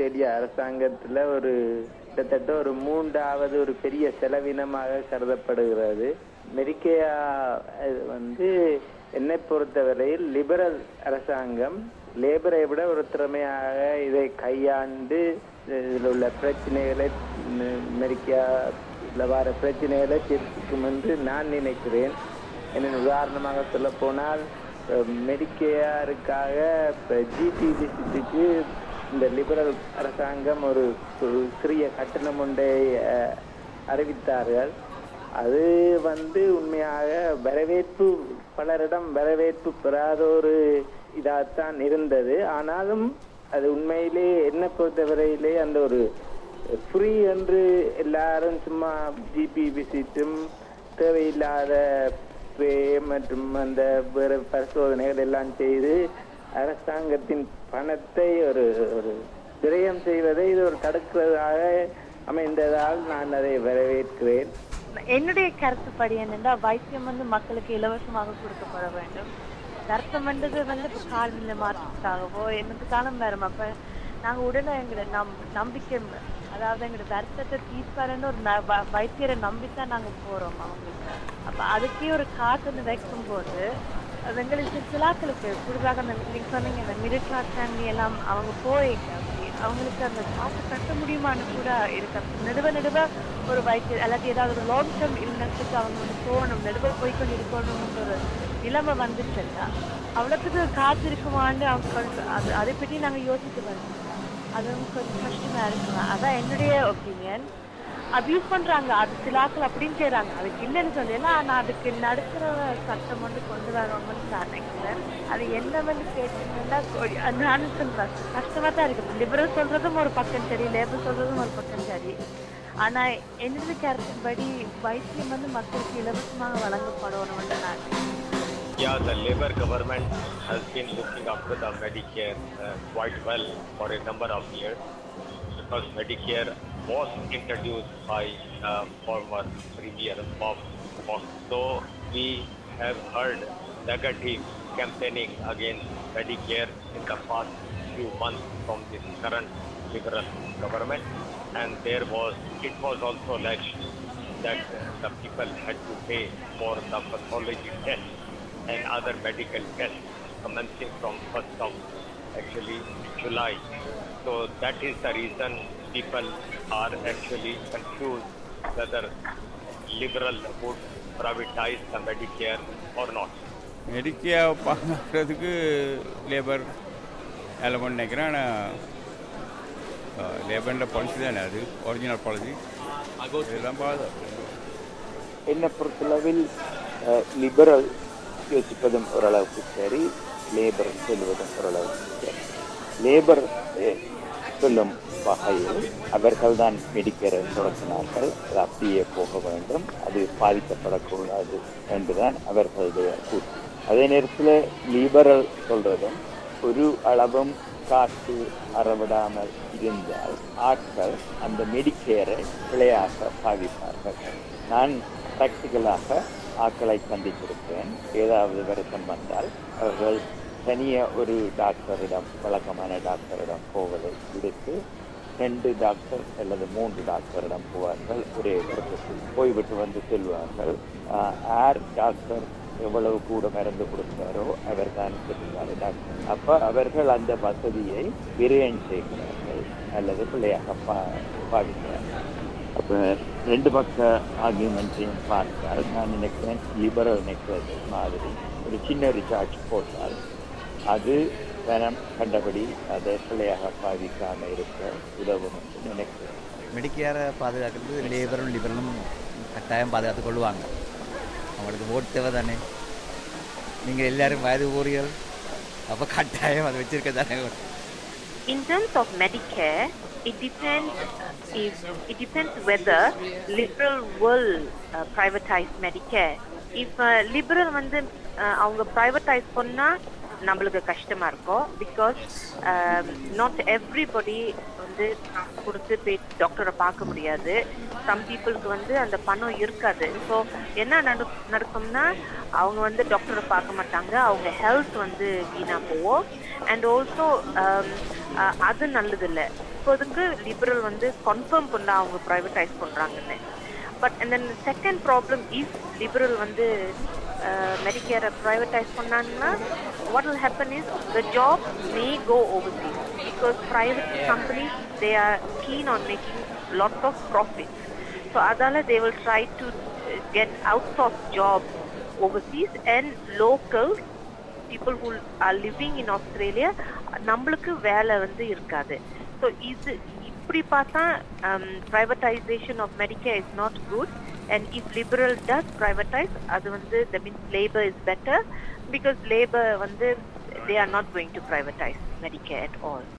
கனேடிய அரசாங்கத்துல ஒரு கிட்டத்தட்ட ஒரு மூன்றாவது ஒரு பெரிய செலவினமாக கருதப்படுகிறது மெரிக்கையா அது வந்து என்னை பொறுத்தவரையில் லிபரல் அரசாங்கம் லேபரை விட ஒரு திறமையாக இதை கையாண்டு இதில் உள்ள பிரச்சனைகளை மெரிக்காவில் வர பிரச்சனைகளை தீர்க்கும் என்று நான் நினைக்கிறேன் என்ன உதாரணமாக சொல்ல போனால் மெடிக்கேருக்காக இப்போ ஜிடிபிசிக்கு இந்த லிபரல் அரசாங்கம் ஒரு ஒரு சிறிய கட்டணம் ஒன்றை அஹ், அறிவித்தார்கள் அது வந்து உண்மையாக வரவேற்பு பலரிடம் வரவேற்பு பெறாத ஒரு இதாகத்தான் இருந்தது ஆனாலும் அது உண்மையிலே என்ன பொறுத்தவரையிலே அந்த ஒரு ஃப்ரீ என்று எல்லாரும் சும்மா ஜிபி விசிட்டும் தேவையில்லாத பே மற்றும் அந்த வேறு பரிசோதனைகள் எல்லாம் செய்து அரசாங்கத்தின் பணத்தை ஒரு ஒரு விரயம் செய்வதை இது ஒரு தடுக்கிறதாக அமைந்ததால் நான் அதை வரவேற்கிறேன் என்னுடைய கருத்துப்படி என்னென்னா வைத்தியம் வந்து மக்களுக்கு இலவசமாக கொடுக்கப்பட வேண்டும் வருத்தம்ன்றது வந்து இப்போ கால்நிலை மாற்றத்துக்காகவோ என்னத்துக்காலும் வரும் அப்ப நாங்க உடனே எங்களை நம் நம்பிக்கை அதாவது எங்களோட வருத்தத்தை தீர்ப்பாருன்னு ஒரு ந- வ- வைத்தியரை நம்பித்தான் நாங்க போறோம் அவங்களுக்கு அப்ப அதுக்கே ஒரு காசு வந்து வைக்கும் போது அது எங்களுக்கு சிலாக்களுக்கு புதிதாக அந்த நீங்க சொன்னீங்க இந்த மிடில் கிளாஸ் ஃபேமிலி எல்லாம் அவங்க போய் அப்படி அவங்களுக்கு அந்த காசு கட்ட முடியுமான்னு கூட இருக்கு நடுவ நடுவ ஒரு வைத்தியர் அல்லாட்டி ஏதாவது ஒரு லாங் டேர்ம் இல்னஸுக்கு அவங்க வந்து போகணும் நடுவ போய் கொண்டு இருக்கணும்னு ஒரு நிலைமை வந்துச்சுன்னா அவ்வளோத்துக்கு காசு இருக்குமான்னு அவங்க கொஞ்சம் அது அதை பற்றி நாங்க யோசிச்சு வரணும் அதுவும் கொஞ்சம் கஷ்டமா இருக்குங்க அதான் என்னுடைய ஒப்பீனியன் அபியூஸ் பண்றாங்க அது சிலாக்கள் அப்படின்னு செய்றாங்க அதுக்கு இல்லைன்னு சொல்லல ஆனா அதுக்கு நடக்கிற சட்டம் வந்து கொண்டு வரணும்னு நான் நினைக்கிறேன் அது என்ன வந்து கேட்டீங்கன்னா கொ- நானும் சொல்றேன் கஷ்டமா தான் இருக்கு லிபரல் சொல்றதும் ஒரு பக்கம் சரி லேபர் சொல்றதும் ஒரு பக்கம் சரி ஆனா என்னது கருத்துப்படி வைத்தியம் வந்து மக்களுக்கு இலவசமாக வழங்கப்படணும்னு நான் நினைக்கிறேன். Yeah, the Labour government has been looking after the Medicare uh, quite well for a number of years because Medicare was introduced by uh, former Premier Bob Fox. So we have heard negative campaigning against Medicare in the past few months from this current Liberal government, and there was it was also alleged that uh, the people had to pay for the pathology tests and other medical tests commencing from 1st of actually July. So that is the reason people are actually confused whether liberal would privatize the Medicare or not. மெடிக்கையா பார்க்கறதுக்கு labour element நினைக்கிறேன் ஆனால் லேபரில் policy தானே அது original policy இதெல்லாம் பாதுகாப்பு என்னை பொறுத்தளவில் liberal யோசிப்பதும் ஓரளவுக்கு சரி லேபர் சொல்லுவதும் ஓரளவுக்கு சரி லேபர் அஹ், சொல்லும் வகையில் அவர்கள்தான் மெடிக்கரை தொடங்கினார்கள் அது அப்படியே போக வேண்டும் அது பாதிக்கப்படக்கூடாது என்றுதான் அவர்களுடைய கூற்று அதே நேரத்தில் லிபரல் சொல்றதும் ஒரு அளவும் காசு அறவிடாமல் இருந்தால் ஆட்கள் அந்த மெடிக்கேரை பிழையாக பாவிப்பார்கள் நான் பிராக்டிக்கலாக ஆட்களை சந்தித்திருக்கிறேன் ஏதாவது வருத்தம் வந்தால் அவர்கள் தனிய ஒரு டாக்டரிடம் வழக்கமான டாக்டரிடம் போவதை விடுத்து ரெண்டு டாக்டர் அல்லது மூன்று டாக்டரிடம் போவார்கள் ஒரே வருத்தத்தில் போய்விட்டு வந்து சொல்வார்கள் ஆஹ், யார் டாக்டர் எவ்வளவு கூட மருந்து கொடுத்தாரோ அவர் தான் சொல்லுவார் டாக்டர் அப்ப அவர்கள் அந்த வசதியை விரயம் செய்கிறார்கள் அல்லது பிள்ளையாக பா பாவிக்கிறார்கள் அப்ப ரெண்டு பக்க ஆர்கியூமெண்ட்ஸையும் பார்த்தால் நான் நினைக்கிறேன் லிபரல் நினைக்கிறது மாதிரி ஒரு சின்ன ரிசார்ஜ் போட்டால் அது தனம் கண்டபடி அதை பிள்ளையாக பாவிக்காம இருக்க உதவும் என்று நினைக்கிறேன் மெடிக்கேரை பாதுகாக்கிறது லேபரும் லிபரலும் கட்டாயம் பாதுகாத்து கொள்வாங்க அவங்களுக்கு ஓட்டு தேவை தானே நீங்கள் எல்லாரும் வயது ஊறியல் அப்போ கட்டாயம் அதை வச்சிருக்க தானே In terms of Medicare, it depends if it depends whether liberal will uh, privatize Medicare. If uh, liberal வந்து uh, அவங்க privatize பண்ணா நம்மளுக்கு கஷ்டமா இருக்கும் பிகாஸ் நாட் எவ்ரிபடி வந்து காசு கொடுத்து போய் டாக்டரை பார்க்க முடியாது சம் பீப்புளுக்கு வந்து அந்த பணம் இருக்காது ஸோ என்ன நடு நடக்கும்னா அவங்க வந்து டாக்டரை பார்க்க மாட்டாங்க அவங்க ஹெல்த் வந்து வீணா போவோம் அண்ட் ஆல்சோ அது நல்லது இல்லை இப்போதுக்கு லிபரல் வந்து கன்ஃபார்ம் பண்ண அவங்க ப்ரைவேடைஸ் பண்றாங்கன்னு but and then second problem if Liberal வந்து மெடிக்கேரை ப்ரைவேடைஸ் பண்ணாங்கன்னா what will happen is the job may go overseas because private companies they are keen on making lot of profits so அதால they will try to get out of job overseas and local people who are living in Australia நம்மளுக்கு வேலை வந்து இருக்காது so இது இப்படி பார்த்தா privatisation of Medicare is not good and if Liberal does privatise அது வந்து the means Labor is better because Labor வந்து they are not going to privatise Medicare at all